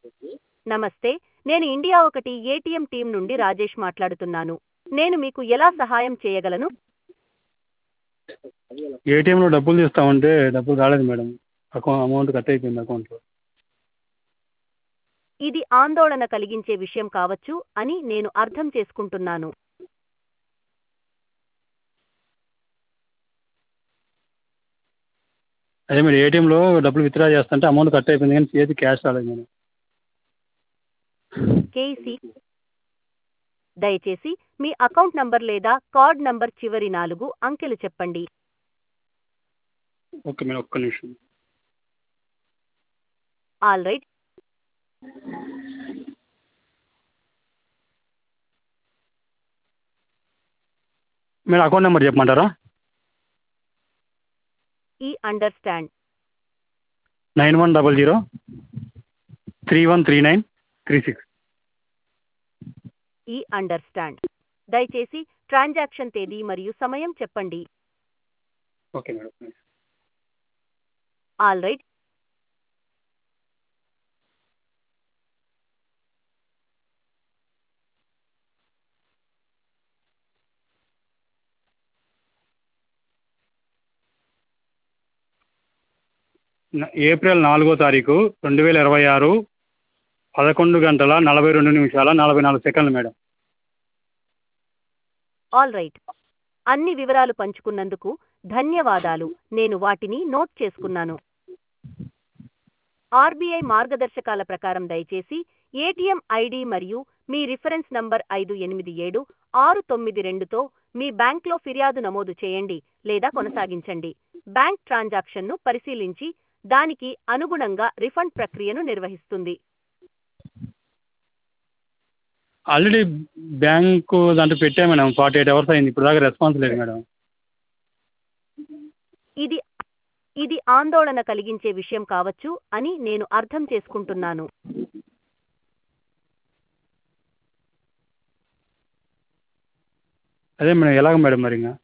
నమస్తే నేను ఇండియా ఒకటి ఏటీఎం టీం నుండి రాజేష్ మాట్లాడుతున్నాను నేను మీకు ఎలా సహాయం చేయగలను ఏటీఎంలో డబ్బులు తీస్తామంటే డబ్బులు రాలేదు మేడం అకౌంట్ అమౌంట్ కట్ అయిపోయింది అకౌంట్లో ఇది ఆందోళన కలిగించే విషయం కావచ్చు అని నేను అర్థం చేసుకుంటున్నాను అదే మీరు ఏటీఎంలో డబ్బులు విత్డ్రా చేస్తుంటే అమౌంట్ కట్ అయిపోయింది కానీ చేతి క్యాష్ రాలేదు మేడం కేసీ దయచేసి మీ అకౌంట్ నంబర్ లేదా కార్డ్ నంబర్ చివరి నాలుగు అంకెలు చెప్పండి ఓకే మేడం ఒక్క నిమిషం all right madam account number చెప్పమంటారా ఈ understand nine one double zero three one three nine three six ఈ అండర్స్టాండ్ దయచేసి ట్రాన్సాక్షన్ తేదీ మరియు సమయం చెప్పండి okay madam all right April నాలుగో తారీఖు రెండు వేల ఇరవై ఆరు పదకొండు గంటల నలభై రెండు నిమిషాల నలభై నాలుగు సెకండ్లు మేడం ఆల్ రైట్ అన్ని వివరాలు పంచుకున్నందుకు ధన్యవాదాలు నేను వాటిని నోట్ చేసుకున్నాను ఆర్బీఐ మార్గదర్శకాల ప్రకారం దయచేసి ఏటీఎం ఐడి మరియు మీ రిఫరెన్స్ నంబర్ ఐదు ఎనిమిది ఏడు ఆరు తొమ్మిది రెండుతో మీ బ్యాంక్లో ఫిర్యాదు నమోదు చేయండి లేదా కొనసాగించండి బ్యాంక్ ట్రాన్సాక్షన్ను పరిశీలించి దానికి అనుగుణంగా రిఫండ్ ప్రక్రియను నిర్వహిస్తుంది ఆల్రెడీ బ్యాంకు దాంట్లో పెట్టా మేడం ఫార్టీ ఎయిట్ అవర్స్ అయింది ఇప్పుడు దాకా రెస్పాన్స్ లేదు మేడం ఇది ఇది ఆందోళన కలిగించే విషయం కావచ్చు అని నేను అర్థం చేసుకుంటున్నాను అదే మేడం ఎలాగ మేడం మరి ఇంకా